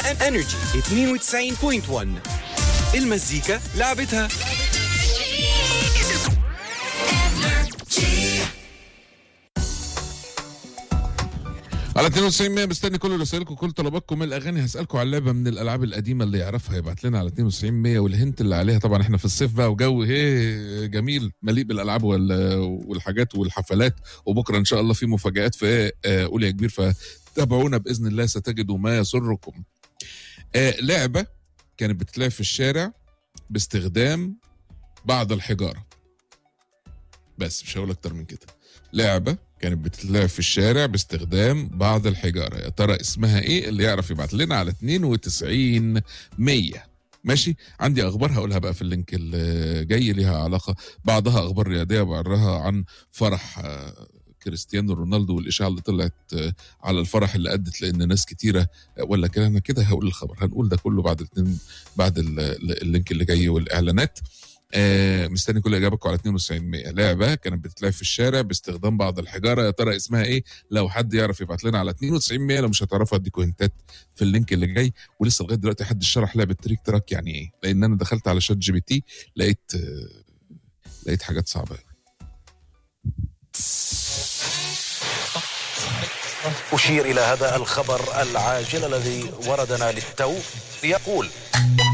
انرجي 92.1 المزيكا لعبتها على 92 100 مستني كل رسائلكم كل طلباتكم من الاغاني هسالكم على لعبه من الالعاب القديمه اللي يعرفها يبعت لنا على 92 100 والهنت اللي عليها طبعا احنا في الصيف بقى وجو هي جميل مليء بالالعاب وال- والحاجات والحفلات وبكره ان شاء الله في مفاجات في آه، قول يا كبير فتابعونا باذن الله ستجدوا ما يسركم. آه، لعبه كانت بتتلعب في الشارع باستخدام بعض الحجاره. بس مش هقول اكتر من كده. لعبه كانت بتتلعب في الشارع باستخدام بعض الحجاره يا ترى اسمها ايه اللي يعرف يبعت لنا على 92 100 ماشي عندي اخبار هقولها بقى في اللينك اللي جاي ليها علاقه بعضها اخبار رياضيه بعضها عن فرح آه، كريستيانو رونالدو والاشاعه اللي طلعت آه، على الفرح اللي ادت لان ناس كتيره آه، ولا كده انا كده هقول الخبر هنقول ده كله بعد الاتنين بعد ال- ال- اللينك اللي جاي والاعلانات آه مستني كل اجابتكم على 92 100 لعبه كانت بتتلعب في الشارع باستخدام بعض الحجاره يا ترى اسمها ايه لو حد يعرف يبعت لنا على 92 100 لو مش هتعرفوا اديكم هنتات في اللينك اللي جاي ولسه لغايه دلوقتي حد شرح لعبه تريك تراك يعني ايه لان انا دخلت على شات جي بي تي لقيت آه لقيت حاجات صعبه أوي. أشير إلى هذا الخبر العاجل الذي وردنا للتو يقول